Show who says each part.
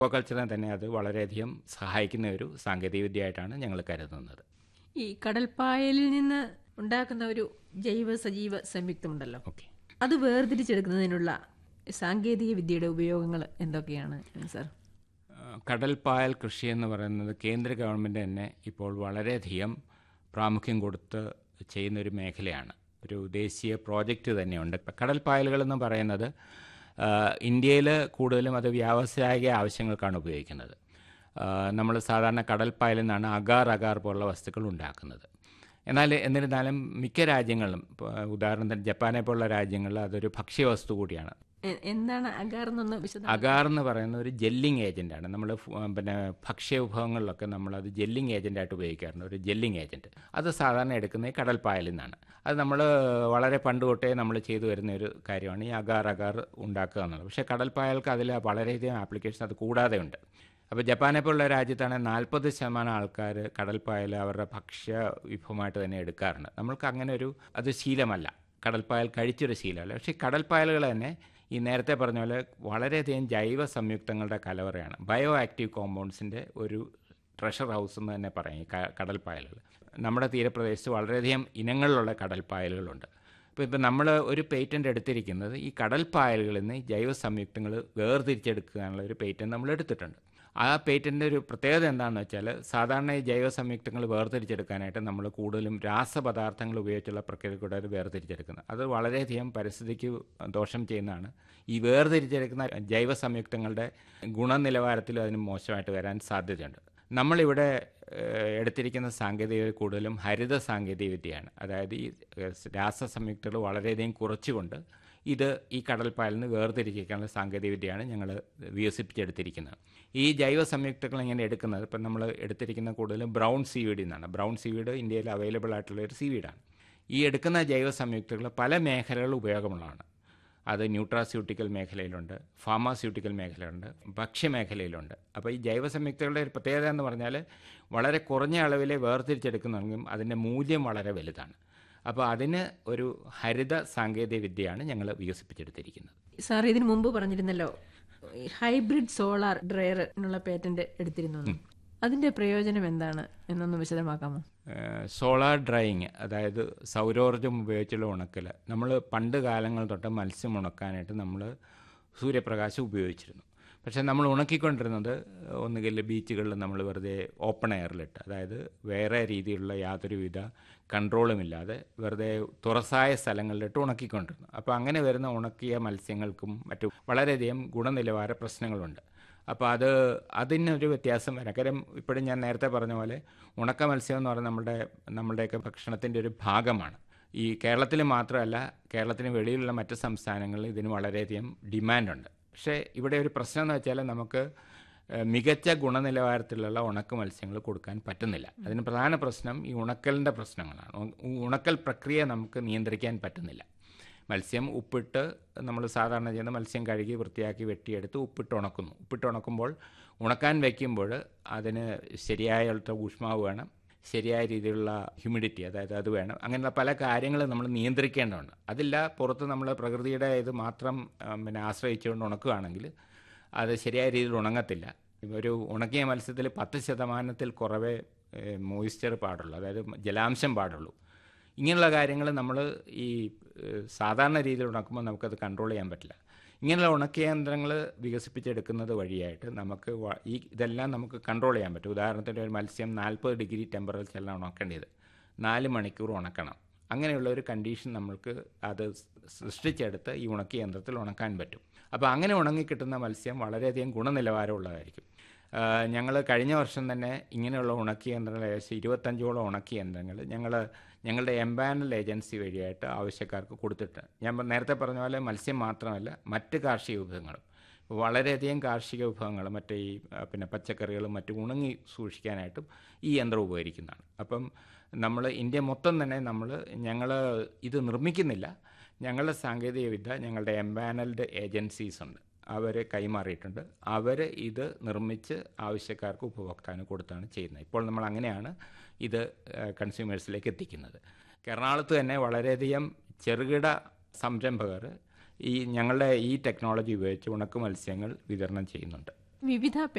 Speaker 1: അക്വാകൾച്ചറിനെ തന്നെ അത് വളരെയധികം സഹായിക്കുന്ന ഒരു സാങ്കേതികവിദ്യയായിട്ടാണ് ഞങ്ങൾ കരുതുന്നത്
Speaker 2: ഈ കടൽപ്പായലിൽ നിന്ന് ഉണ്ടാക്കുന്ന ഒരു ജൈവ സജീവ സംയുക്തമുണ്ടല്ലോ
Speaker 1: ഓക്കെ
Speaker 2: അത് വേർതിരിച്ചെടുക്കുന്നതിനുള്ള സാങ്കേതിക വിദ്യയുടെ ഉപയോഗങ്ങൾ എന്തൊക്കെയാണ് സാർ
Speaker 1: കടൽപ്പായൽ കൃഷി എന്ന് പറയുന്നത് കേന്ദ്ര ഗവൺമെൻറ് തന്നെ ഇപ്പോൾ വളരെയധികം പ്രാമുഖ്യം കൊടുത്ത് ചെയ്യുന്നൊരു മേഖലയാണ് ഒരു ദേശീയ പ്രോജക്റ്റ് തന്നെയുണ്ട് ഇപ്പം കടൽപ്പായലുകൾ എന്ന് പറയുന്നത് ഇന്ത്യയിൽ കൂടുതലും അത് വ്യാവസായിക ആവശ്യങ്ങൾക്കാണ് ഉപയോഗിക്കുന്നത് നമ്മൾ സാധാരണ കടൽപ്പായലിൽ നിന്നാണ് അഗാർ അഗാർ പോലുള്ള വസ്തുക്കൾ ഉണ്ടാക്കുന്നത് എന്നാൽ എന്നിരുന്നാലും മിക്ക രാജ്യങ്ങളിലും ഇപ്പോൾ ഉദാഹരണത്തിന് ജപ്പാനെ പോലുള്ള രാജ്യങ്ങളിൽ അതൊരു ഭക്ഷ്യവസ്തു കൂടിയാണ്
Speaker 2: എ- എന്താണ് അഗാർ എന്നൊന്ന് വിശദ
Speaker 1: അഗാർ എന്ന് പറയുന്ന ഒരു ജെല്ലിംഗ് ഏജന്റാണ് നമ്മൾ പിന്നെ ഭക്ഷ്യ വിഭവങ്ങളിലൊക്കെ നമ്മളത് ജെല്ലിംഗ് ഏജന്റായിട്ട് ഉപയോഗിക്കാറുണ്ട് ഒരു ജെല്ലിംഗ് ഏജന്റ് അത് സാധാരണ എടുക്കുന്നത് ഈ കടൽപ്പായലിൽ നിന്നാണ് അത് നമ്മൾ വളരെ പണ്ട് തൊട്ടേ നമ്മൾ ചെയ്തു വരുന്ന ഒരു കാര്യമാണ് ഈ അഗാർ അഗാർ ഉണ്ടാക്കുക എന്നുള്ളത് പക്ഷേ കടൽപ്പായൽക്ക് അതിൽ വളരെയധികം ആപ്ലിക്കേഷൻ അത് കൂടാതെ ഉണ്ട് അപ്പോൾ ജപ്പാനെ പോലുള്ള രാജ്യത്താണ് നാൽപ്പത് ശതമാനം ആൾക്കാർ കടൽപ്പായൽ അവരുടെ ഭക്ഷ്യ വിഭവമായിട്ട് തന്നെ എടുക്കാറുണ്ട് നമ്മൾക്ക് അങ്ങനെ ഒരു അത് ശീലമല്ല കടൽപ്പായൽ കഴിച്ചൊരു ശീലമല്ല പക്ഷേ കടൽപ്പായലുകൾ തന്നെ ഈ നേരത്തെ പറഞ്ഞ പോലെ വളരെയധികം ജൈവ സംയുക്തങ്ങളുടെ കലവറയാണ് ബയോ ആക്റ്റീവ് കോമ്പൗണ്ട്സിൻ്റെ ഒരു ട്രഷർ ഹൗസ് എന്ന് തന്നെ പറയും ഈ ക- കടൽപ്പായലുകൾ നമ്മുടെ തീരപ്രദേശത്ത് വളരെയധികം ഇനങ്ങളിലുള്ള കടൽപ്പായലുകളുണ്ട് അപ്പോൾ ഇപ്പം നമ്മൾ ഒരു പേറ്റൻ്റ് എടുത്തിരിക്കുന്നത് ഈ കടൽപ്പായലുകളിൽ നിന്ന് ഈ ജൈവ സംയുക്തങ്ങൾ വേർതിരിച്ചെടുക്കാനുള്ള ഒരു പേറ്റൻ്റ് നമ്മൾ എടുത്തിട്ടുണ്ട് ആ പേറ്റൻ്റെ ഒരു പ്രത്യേകത എന്താണെന്ന് വെച്ചാൽ സാധാരണ ഈ ജൈവ സംയുക്തങ്ങൾ വേർതിരിച്ചെടുക്കാനായിട്ട് നമ്മൾ കൂടുതലും രാസപദാർത്ഥങ്ങൾ ഉപയോഗിച്ചുള്ള പ്രക്രിയ കൂടെ അത് വേർതിരിച്ചെടുക്കുന്നത് അത് വളരെയധികം പരിസ്ഥിതിക്ക് ദോഷം ചെയ്യുന്നതാണ് ഈ വേർതിരിച്ചെടുക്കുന്ന ജൈവ സംയുക്തങ്ങളുടെ ഗുണനിലവാരത്തിൽ അതിന് മോശമായിട്ട് വരാൻ സാധ്യതയുണ്ട് നമ്മളിവിടെ ഏഹ്, എടുത്തിരിക്കുന്ന സാങ്കേതികത കൂടുതലും ഹരിത സാങ്കേതികവിദ്യയാണ് അതായത് ഈ ഏഹ്, രാസസംയുക്തകൾ വളരെയധികം കുറച്ചുകൊണ്ട് ഇത് ഈ കടൽപ്പായലിൽ നിന്ന് വേർതിരിക്കാനുള്ള സാങ്കേതികവിദ്യയാണ് ഞങ്ങൾ വികസിപ്പിച്ചെടുത്തിരിക്കുന്നത് ഈ ജൈവ സംയുക്തങ്ങൾ ഇങ്ങനെ എടുക്കുന്നത് ഇപ്പം നമ്മൾ എടുത്തിരിക്കുന്ന കൂടുതലും ബ്രൗൺ സീവീഡിൽ നിന്നാണ് ബ്രൗൺ സീവീഡ് ഇന്ത്യയിൽ അവൈലബിൾ ആയിട്ടുള്ള ഒരു സീവീഡാണ് ഈ എടുക്കുന്ന ജൈവ സംയുക്തങ്ങൾ പല മേഖലകളിൽ ഉപയോഗമുള്ളതാണ് അത് ന്യൂട്രാസ്യൂട്ടിക്കൽ മേഖലയിലുണ്ട് ഫാർമാസ്യൂട്ടിക്കൽ മേഖലയുണ്ട് ഭക്ഷ്യമേഖലയിലുണ്ട് അപ്പോൾ ഈ ജൈവ സംയുക്തകളുടെ ഒരു പ്രത്യേകത എന്ന് പറഞ്ഞാൽ വളരെ കുറഞ്ഞ അളവിലെ വേർതിരിച്ചെടുക്കുന്നെങ്കിലും അതിൻ്റെ മൂല്യം വളരെ വലുതാണ് അപ്പോൾ അതിന് ഒരു ഹരിത സാങ്കേതിക വിദ്യയാണ് ഞങ്ങൾ വികസിപ്പിച്ചെടുത്തിരിക്കുന്നത്
Speaker 2: സാർ ഇതിനു മുമ്പ് പറഞ്ഞിരുന്നല്ലോ ഈ ഹൈബ്രിഡ് സോളാർ ഡ്രയറിനുള്ള പേറ്റന്റ് എടുത്തിരുന്നു എന്ന്. അതിന്റെ പ്രയോജനം എന്താണ് എന്നൊന്ന് വിശദമാക്കാമോ
Speaker 1: സോളാർ ഡ്രൈയിങ് അതായത് സൗരോർജ്ജം ഉപയോഗിച്ചുള്ള ഉണക്കൽ നമ്മൾ പണ്ട് കാലങ്ങൾ തൊട്ട് മത്സ്യം ഉണക്കാനായിട്ട് നമ്മൾ സൂര്യപ്രകാശം ഉപയോഗിച്ചിരുന്നു പക്ഷേ നമ്മൾ ഉണക്കിക്കൊണ്ടിരുന്നത് ഒന്നുകിൽ ബീച്ചുകളിൽ നമ്മൾ വെറുതെ ഓപ്പൺ എയറിലിട്ട് അതായത് വേറെ രീതിയിലുള്ള യാതൊരുവിധ കൺട്രോളുമില്ലാതെ വെറുതെ തുറസായ സ്ഥലങ്ങളിലിട്ട് ഉണക്കിക്കൊണ്ടിരുന്നു അപ്പോൾ അങ്ങനെ വരുന്ന ഉണക്കിയ മത്സ്യങ്ങൾക്കും മറ്റും വളരെയധികം ഗുണനിലവാര പ്രശ്നങ്ങളുണ്ട് അപ്പോൾ അത് അതിനൊരു വ്യത്യാസം വരാം കാര്യം ഇപ്പോഴും ഞാൻ നേരത്തെ പറഞ്ഞ പോലെ ഉണക്ക മത്സ്യം എന്ന് പറയുന്നത് നമ്മുടെ നമ്മുടെയൊക്കെ ഭക്ഷണത്തിൻ്റെ ഒരു ഭാഗമാണ് ഈ കേരളത്തിൽ മാത്രമല്ല കേരളത്തിന് വെളിയിലുള്ള മറ്റ് സംസ്ഥാനങ്ങളിൽ ഇതിന് വളരെയധികം ഡിമാൻഡുണ്ട് പക്ഷേ ഇവിടെ ഒരു പ്രശ്നം എന്ന് വെച്ചാൽ നമുക്ക് ഏഹ്, മികച്ച ഗുണനിലവാരത്തിലുള്ള ഉണക്ക മത്സ്യങ്ങൾ കൊടുക്കാൻ പറ്റുന്നില്ല അതിന് പ്രധാന പ്രശ്നം ഈ ഉണക്കലിൻ്റെ പ്രശ്നങ്ങളാണ് ഉ- ഉണക്കൽ പ്രക്രിയ നമുക്ക് നിയന്ത്രിക്കാൻ പറ്റുന്നില്ല മത്സ്യം ഉപ്പിട്ട് നമ്മൾ സാധാരണ ചെയ്യുന്ന മത്സ്യം കഴുകി വൃത്തിയാക്കി വെട്ടിയെടുത്ത് ഉപ്പിട്ട് ഉണക്കുന്നു ഉപ്പിട്ട് ഉണക്കുമ്പോൾ ഉണക്കാൻ വയ്ക്കുമ്പോൾ അതിന് ശരിയായ ഊഷ്മാവ് വേണം ശരിയായ രീതിയിലുള്ള ഹ്യൂമിഡിറ്റി അതായത് അത് വേണം അങ്ങനെയുള്ള പല കാര്യങ്ങളും നമ്മൾ നിയന്ത്രിക്കേണ്ടതുണ്ട് അതില്ല പുറത്ത് നമ്മൾ പ്രകൃതിയുടെ ഇത് മാത്രം ആ, പിന്നെ ആശ്രയിച്ചുകൊണ്ട് ഉണക്കുകയാണെങ്കിൽ അത് ശരിയായ രീതിയിൽ ഉണങ്ങത്തില്ല ഒരു ഉണക്കിയ മത്സ്യത്തിൽ പത്ത് ശതമാനത്തിൽ കുറവേ മോയിസ്ചർ പാടുള്ളൂ അതായത് ജലാംശം പാടുള്ളൂ ഇങ്ങനെയുള്ള കാര്യങ്ങൾ നമ്മൾ ഈ ഏഹ്, സാധാരണ രീതിയിൽ ഉണക്കുമ്പോൾ നമുക്കത് കൺട്രോൾ ചെയ്യാൻ പറ്റില്ല ഇങ്ങനെയുള്ള ഉണക്കിയ യന്ത്രങ്ങൾ വികസിപ്പിച്ചെടുക്കുന്നത് വഴിയായിട്ട് നമുക്ക് വ- ഈ ഇതെല്ലാം നമുക്ക് കൺട്രോൾ ചെയ്യാൻ പറ്റും ഉദാഹരണത്തിന് ഒരു മത്സ്യം നാൽപ്പത് ഡിഗ്രി ടെമ്പറേച്ചറിലാണ് ഉണക്കേണ്ടത് നാല് മണിക്കൂർ ഉണക്കണം അങ്ങനെയുള്ള ഒരു കണ്ടീഷൻ നമ്മൾക്ക് അത് സൃഷ്ടിച്ചെടുത്ത് ഈ ഉണക്കിയ യന്ത്രത്തിൽ ഉണക്കാൻ പറ്റും അപ്പോൾ അങ്ങനെ ഉണങ്ങി കിട്ടുന്ന മത്സ്യം വളരെയധികം ഗുണനിലവാരമുള്ളതായിരിക്കും ഞങ്ങൾ കഴിഞ്ഞ വർഷം തന്നെ ഇങ്ങനെയുള്ള ഉണക്കിയ യന്ത്രങ്ങൾ ഏകദേശം ഇരുപത്തഞ്ചോളം ഉണക്കിയ യന്ത്രങ്ങൾ ഞങ്ങൾ ഞങ്ങളുടെ എംപാനൽ ഏജൻസി വഴിയായിട്ട് ആവശ്യക്കാർക്ക് കൊടുത്തിട്ട് ഞാൻ പ- നേരത്തെ പറഞ്ഞ പോലെ മത്സ്യം മാത്രമല്ല മറ്റ് കാർഷിക വിഭവങ്ങളും വളരെയധികം കാർഷിക വിഭവങ്ങൾ മറ്റേ ഈ ആ, പിന്നെ പച്ചക്കറികളും മറ്റും ഉണങ്ങി സൂക്ഷിക്കാനായിട്ടും ഈ യന്ത്രം ഉപകരിക്കുന്നതാണ് അപ്പം നമ്മൾ ഇന്ത്യ മൊത്തം തന്നെ നമ്മൾ ഞങ്ങൾ ഇത് നിർമ്മിക്കുന്നില്ല ഞങ്ങളുടെ സാങ്കേതികവിദ്യ ഞങ്ങളുടെ എംപാനൽഡ് ഏജൻസീസ് ഉണ്ട് അവർ കൈമാറിയിട്ടുണ്ട് അവർ ഇത് നിർമ്മിച്ച് ആവശ്യക്കാർക്ക് ഉപഭോക്താവിന് കൊടുത്താണ് ചെയ്യുന്നത് ഇപ്പോൾ നമ്മൾ അങ്ങനെയാണ് ഇത് കൺസ്യൂമേഴ്സിലേക്ക് എത്തിക്കുന്നത് എറണാകുളത്ത് തന്നെ വളരെയധികം ചെറുകിട സംരംഭകർ ഈ ഞങ്ങളുടെ ഈ ടെക്നോളജി ഉപയോഗിച്ച് ഉണക്ക് മത്സ്യങ്ങൾ വിതരണം ചെയ്യുന്നുണ്ട്
Speaker 2: വിവിധ